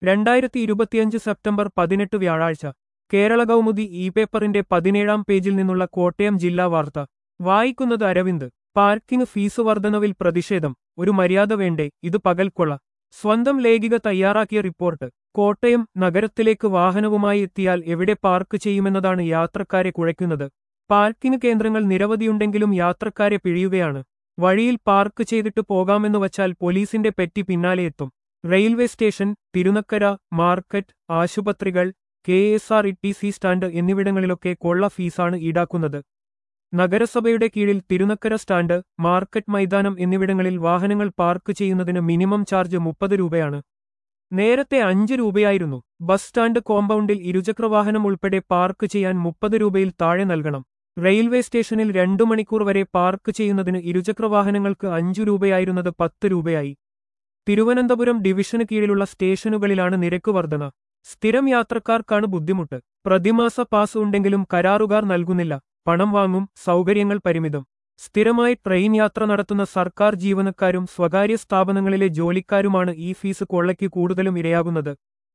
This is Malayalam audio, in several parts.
രണ്ടായിരത്തി ഇരുപത്തിയഞ്ച് സെപ്റ്റംബർ പതിനെട്ട് വ്യാഴാഴ്ച കേരള കൗമുദി ഇ പേപ്പറിന്റെ പതിനേഴാം പേജിൽ നിന്നുള്ള കോട്ടയം ജില്ലാ വാർത്ത വായിക്കുന്നത് അരവിന്ദ് പാർക്കിംഗ് ഫീസ് വർധനവിൽ പ്രതിഷേധം ഒരു മര്യാദ വേണ്ടേ ഇത് പകൽക്കൊള്ള സ്വന്തം ലേഖിക തയ്യാറാക്കിയ റിപ്പോർട്ട് കോട്ടയം നഗരത്തിലേക്ക് വാഹനവുമായി എത്തിയാൽ എവിടെ പാർക്ക് ചെയ്യുമെന്നതാണ് യാത്രക്കാരെ കുഴയ്ക്കുന്നത് പാർക്കിംഗ് കേന്ദ്രങ്ങൾ നിരവധിയുണ്ടെങ്കിലും യാത്രക്കാരെ പിഴിയുകയാണ് വഴിയിൽ പാർക്ക് ചെയ്തിട്ട് പോകാമെന്ന് വച്ചാൽ പോലീസിന്റെ പെറ്റി പിന്നാലെ എത്തും റെയിൽവേ സ്റ്റേഷൻ തിരുനക്കര മാർക്കറ്റ് ആശുപത്രികൾ K S R E T C stand എന്നിവിടങ്ങളിലൊക്കെ കൊള്ള ഫീസാണ് ഈടാക്കുന്നത് നഗരസഭയുടെ കീഴിൽ തിരുനക്കര സ്റ്റാൻഡ് മാർക്കറ്റ് മൈതാനം എന്നിവിടങ്ങളിൽ വാഹനങ്ങൾ പാർക്ക് ചെയ്യുന്നതിന് മിനിമം ചാർജ് മുപ്പത് രൂപയാണ് നേരത്തെ അഞ്ച് രൂപയായിരുന്നു ബസ് സ്റ്റാൻഡ് കോമ്പൗണ്ടിൽ ഇരുചക്രവാഹനം ഉൾപ്പെടെ പാർക്ക് ചെയ്യാൻ മുപ്പത് രൂപയിൽ താഴെ നൽകണം റെയിൽവേ സ്റ്റേഷനിൽ രണ്ടു മണിക്കൂർ വരെ പാർക്ക് ചെയ്യുന്നതിന് ഇരുചക്രവാഹനങ്ങൾക്ക് അഞ്ചു രൂപയായിരുന്നത് പത്ത് രൂപയായി തിരുവനന്തപുരം ഡിവിഷന് കീഴിലുള്ള സ്റ്റേഷനുകളിലാണ് നിരക്ക് വർധന സ്ഥിരം യാത്രക്കാർക്കാണ് ബുദ്ധിമുട്ട് പ്രതിമാസ പാസ് ഉണ്ടെങ്കിലും കരാറുകാർ നൽകുന്നില്ല പണം വാങ്ങും സൗകര്യങ്ങൾ പരിമിതം സ്ഥിരമായി ട്രെയിൻ യാത്ര നടത്തുന്ന സർക്കാർ ജീവനക്കാരും സ്വകാര്യ സ്ഥാപനങ്ങളിലെ ജോലിക്കാരുമാണ് ഈ ഫീസ് കൊള്ളയ്ക്ക് കൂടുതലും ഇരയാകുന്നത്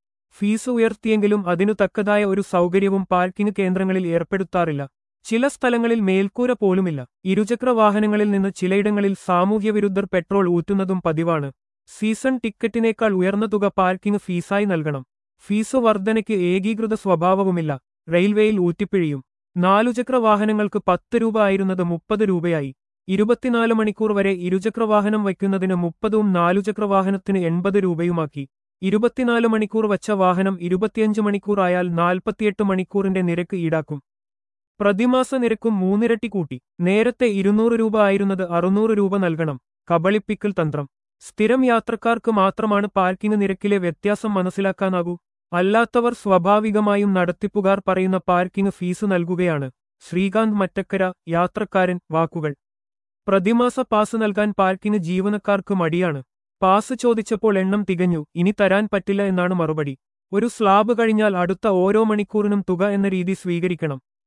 ഫീസ് ഉയർത്തിയെങ്കിലും അതിനു തക്കതായ ഒരു സൗകര്യവും പാർക്കിംഗ് കേന്ദ്രങ്ങളിൽ ഏർപ്പെടുത്താറില്ല ചില സ്ഥലങ്ങളിൽ മേൽക്കൂര പോലുമില്ല ഇരുചക്ര വാഹനങ്ങളിൽ നിന്ന് ചിലയിടങ്ങളിൽ സാമൂഹ്യവിരുദ്ധർ പെട്രോൾ ഊറ്റുന്നതും പതിവാണ് സീസൺ ടിക്കറ്റിനേക്കാൾ ഉയർന്ന തുക പാർക്കിംഗ് ഫീസായി നൽകണം ഫീസ് വർധനയ്ക്ക് ഏകീകൃത സ്വഭാവവുമില്ല റെയിൽവേയിൽ ഊറ്റിപ്പിഴിയും നാലുചക്ര വാഹനങ്ങൾക്ക് പത്ത് രൂപ ആയിരുന്നത് മുപ്പത് രൂപയായി ഇരുപത്തിനാല് മണിക്കൂർ വരെ ഇരുചക്ര വാഹനം വയ്ക്കുന്നതിന് മുപ്പതും നാലുചക്ര വാഹനത്തിന് എൺപത് രൂപയുമാക്കി ഇരുപത്തിനാല് മണിക്കൂർ വച്ച വാഹനം ഇരുപത്തിയഞ്ച് മണിക്കൂർ ആയാൽ നാൽപ്പത്തിയെട്ട് മണിക്കൂറിന്റെ നിരക്ക് ഈടാക്കും പ്രതിമാസ നിരക്കും മൂന്നിരട്ടി കൂട്ടി നേരത്തെ ഇരുന്നൂറ് രൂപ ആയിരുന്നത് അറുന്നൂറ് രൂപ നൽകണം കബളിപ്പിക്കൽ തന്ത്രം സ്ഥിരം യാത്രക്കാർക്ക് മാത്രമാണ് പാർക്കിംഗ് നിരക്കിലെ വ്യത്യാസം മനസ്സിലാക്കാനാകൂ അല്ലാത്തവർ സ്വാഭാവികമായും നടത്തിപ്പുകാർ പറയുന്ന പാർക്കിംഗ് ഫീസ് നൽകുകയാണ് ശ്രീകാന്ത് മറ്റക്കര യാത്രക്കാരൻ വാക്കുകൾ പ്രതിമാസ പാസ് നൽകാൻ പാർക്കിംഗ് ജീവനക്കാർക്ക് മടിയാണ് പാസ് ചോദിച്ചപ്പോൾ എണ്ണം തികഞ്ഞു ഇനി തരാൻ പറ്റില്ല എന്നാണ് മറുപടി ഒരു സ്ലാബ് കഴിഞ്ഞാൽ അടുത്ത ഓരോ മണിക്കൂറിനും തുക എന്ന രീതി സ്വീകരിക്കണം